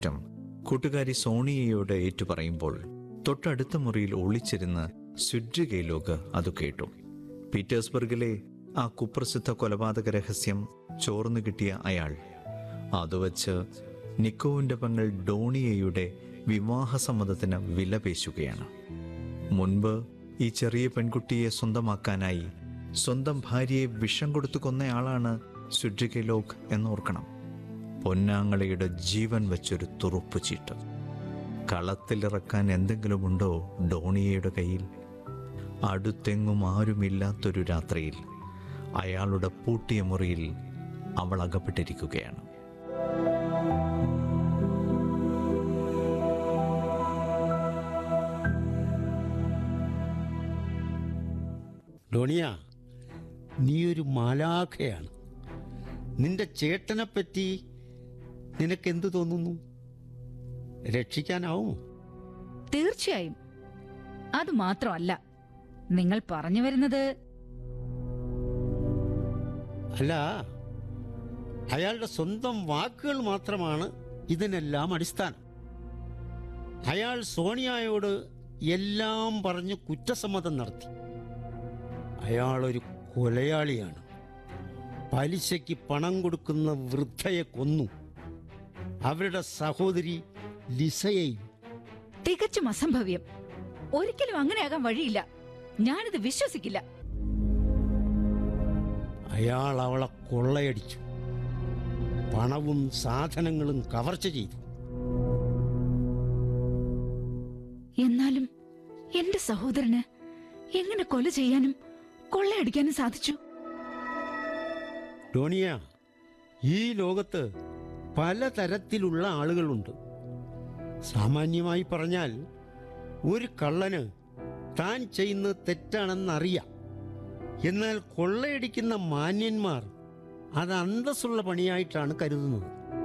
കുറ്റം കൂട്ടുകാരി സോണിയയോട് ഏറ്റുപറയുമ്പോൾ തൊട്ടടുത്ത മുറിയിൽ ഒളിച്ചിരുന്ന് സ്വിഡ്രികയിലോക്ക് അത് കേട്ടു പീറ്റേഴ്സ്ബർഗിലെ ആ കുപ്രസിദ്ധ കൊലപാതക രഹസ്യം ചോർന്നു കിട്ടിയ അയാൾ അത് വച്ച് നിക്കോവിന്റെ പെങ്ങൾ ഡോണിയയുടെ വിവാഹസമ്മതത്തിന് വിലപേശുകയാണ് മുൻപ് ഈ ചെറിയ പെൺകുട്ടിയെ സ്വന്തമാക്കാനായി സ്വന്തം ഭാര്യയെ വിഷം കൊടുത്തു കൊന്നയാളാണ് സുഡ്രികലോക് എന്നോർക്കണം പൊന്നാങ്ങളയുടെ ജീവൻ വെച്ചൊരു തുറുപ്പ് ചീട്ട് കളത്തിലിറക്കാൻ എന്തെങ്കിലുമുണ്ടോ ഡോണിയയുടെ കയ്യിൽ അടുത്തെങ്ങും ആരുമില്ലാത്തൊരു രാത്രിയിൽ അയാളുടെ പൂട്ടിയ മുറിയിൽ അവൾ അകപ്പെട്ടിരിക്കുകയാണ് ഡോണിയ നീ ഒരു മാലാഖയാണ് നിന്റെ ചേട്ടനെ പറ്റി നിനക്കെന്ത് തോന്നുന്നു രക്ഷിക്കാനാവുമോ തീർച്ചയായും അത് മാത്രമല്ല നിങ്ങൾ പറഞ്ഞു വരുന്നത് അല്ല അയാളുടെ സ്വന്തം വാക്കുകൾ മാത്രമാണ് ഇതിനെല്ലാം അടിസ്ഥാനം അയാൾ സോണിയായോട് എല്ലാം പറഞ്ഞ് കുറ്റസമ്മതം നടത്തി അയാളൊരു കൊലയാളിയാണ് പലിശയ്ക്ക് പണം കൊടുക്കുന്ന വൃദ്ധയെ കൊന്നു അവരുടെ സഹോദരി ലിസയെയും തികച്ചും അസംഭവ്യം ഒരിക്കലും അങ്ങനെയാകാൻ വഴിയില്ല ഞാനിത് വിശ്വസിക്കില്ല അയാൾ അവളെ കൊള്ളയടിച്ചു പണവും സാധനങ്ങളും കവർച്ച ചെയ്തു എന്നാലും എന്റെ സഹോദരന് എങ്ങനെ കൊല ചെയ്യാനും കൊള്ളയടിക്കാനും സാധിച്ചു ഡോണിയ ഈ ലോകത്ത് പലതരത്തിലുള്ള ആളുകളുണ്ട് സാമാന്യമായി പറഞ്ഞാൽ ഒരു കള്ളന് താൻ ചെയ്യുന്നത് തെറ്റാണെന്നറിയാം എന്നാൽ കൊള്ളയടിക്കുന്ന മാന്യന്മാർ അത് അന്തസ്സുള്ള പണിയായിട്ടാണ് കരുതുന്നത്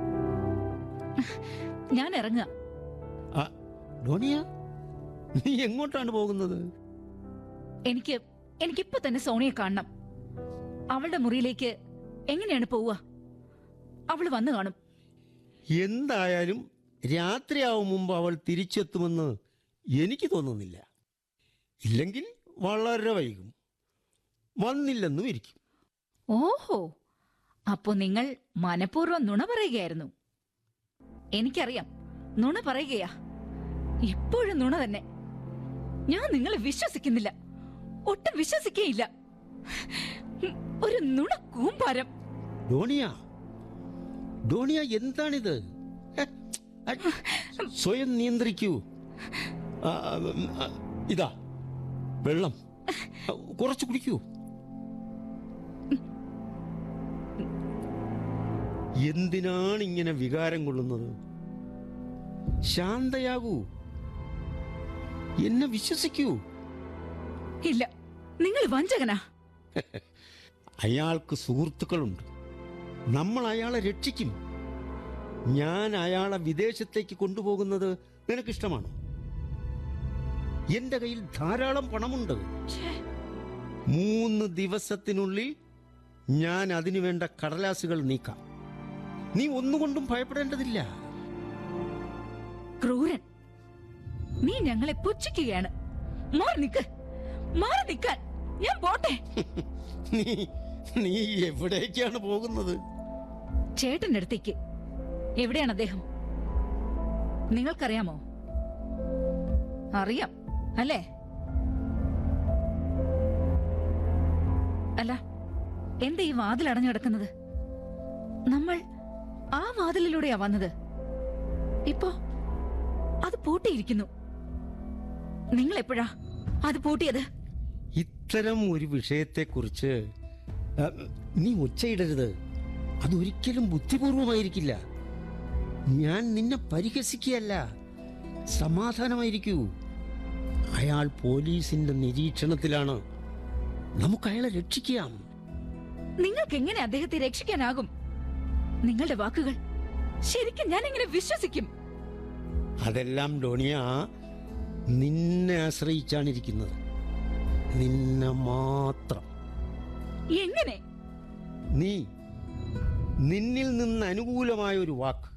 ഞാൻ ഇറങ്ങുക ആ, ഡോണിയ നീ എങ്ങോട്ടാണ് പോകുന്നത് എനിക്ക് എനിക്കിപ്പോ തന്നെ സോണിയെ കാണണം അവളുടെ മുറിയിലേക്ക് എങ്ങനെയാണ് പോവുക അവള് വന്നു കാണും എന്തായാലും രാത്രിയാവും മുമ്പ് അവൾ തിരിച്ചെത്തുമെന്ന് എനിക്ക് തോന്നുന്നില്ല ഇല്ലെങ്കിൽ വളരെ വൈകും വന്നില്ലെന്നും ഇരിക്കും ഓഹോ അപ്പോ നിങ്ങൾ മനഃപൂർവ്വം നുണ പറയുകയായിരുന്നു എനിക്കറിയാം നുണ പറയുകയാ ഇപ്പോഴും നുണ തന്നെ ഞാൻ നിങ്ങളെ വിശ്വസിക്കുന്നില്ല ഒട്ടും വിശ്വസിക്കേയില്ല ഒരു നുണ കൂമ്പാരം ഡോണിയ ഡോണിയ എന്താണിത് ഹെ, അ, സ്വയം നിയന്ത്രിക്കൂ ആ, ഉം, ആ, ഇതാ വെള്ളം ആ, കുറച്ച് കുടിക്കൂ എന്തിനാണ് ഇങ്ങനെ വികാരം കൊള്ളുന്നത് ശാന്തയാകൂ എന്നെ വിശ്വസിക്കൂ ഇല്ല നിങ്ങൾ വഞ്ചകനാ അയാൾക്ക് സുഹൃത്തുക്കളുണ്ട് നമ്മൾ അയാളെ രക്ഷിക്കും ഞാൻ അയാളെ വിദേശത്തേക്ക് കൊണ്ടുപോകുന്നത് നിനക്കിഷ്ടമാണോ എന്റെ കയ്യിൽ ധാരാളം പണമുണ്ട് ഛേ, മൂന്ന് ദിവസത്തിനുള്ളിൽ ഞാൻ അതിനു വേണ്ട കടലാസുകൾ നീക്കാം നീ ഒന്നുകൊണ്ടും ഭയപ്പെടേണ്ടതില്ല ക്രൂരൻ നീ ഞങ്ങളെ പുച്ഛിക്കുകയാണ് മാറി നിക്ക് മാറി നിക്കാൻ ഞാൻ പോട്ടെ നീ നീ എവിടേക്കാണ് പോകുന്നത് ചേട്ടന്റെ അടുത്തേക്ക് എവിടെയാണ് അദ്ദേഹം നിങ്ങൾക്കറിയാമോ അറിയാം അല്ലേ അല്ല എന്താ ഈ വാതിൽ അടഞ്ഞു കിടക്കുന്നത് നമ്മൾ ആ വാതിലിലൂടെയാ വന്നത് ഇപ്പോ അത് പൂട്ടിയിരിക്കുന്നു നിങ്ങൾ എപ്പോഴാ അത് പൂട്ടിയത് ഇത്തരം ഒരു വിഷയത്തെക്കുറിച്ച് ആ, നീ ഒച്ചയിടരുത് അതൊരിക്കലും ബുദ്ധിപൂർവമായിരിക്കില്ല ഞാൻ നിന്നെ പരിഹസിക്കുകയല്ല സമാധാനമായിരിക്കൂ അയാൾ പോലീസിന്റെ നിരീക്ഷണത്തിലാണ് നമുക്ക് അയാളെ രക്ഷിക്കാം നിങ്ങൾക്ക് എങ്ങനെ അദ്ദേഹത്തെ രക്ഷിക്കാനാകും നിങ്ങളുടെ വാക്കുകൾ ശരിക്കും ഞാൻ എങ്ങനെ വിശ്വസിക്കും അതെല്ലാം ഡോണിയ നിന്നെ ആശ്രയിച്ചാണ് ഇരിക്കുന്നത് നിന്നെ മാത്രം എങ്ങനെ നീ നിന്നിൽ നിന്ന് അനുകൂലമായ ഒരു വാക്ക്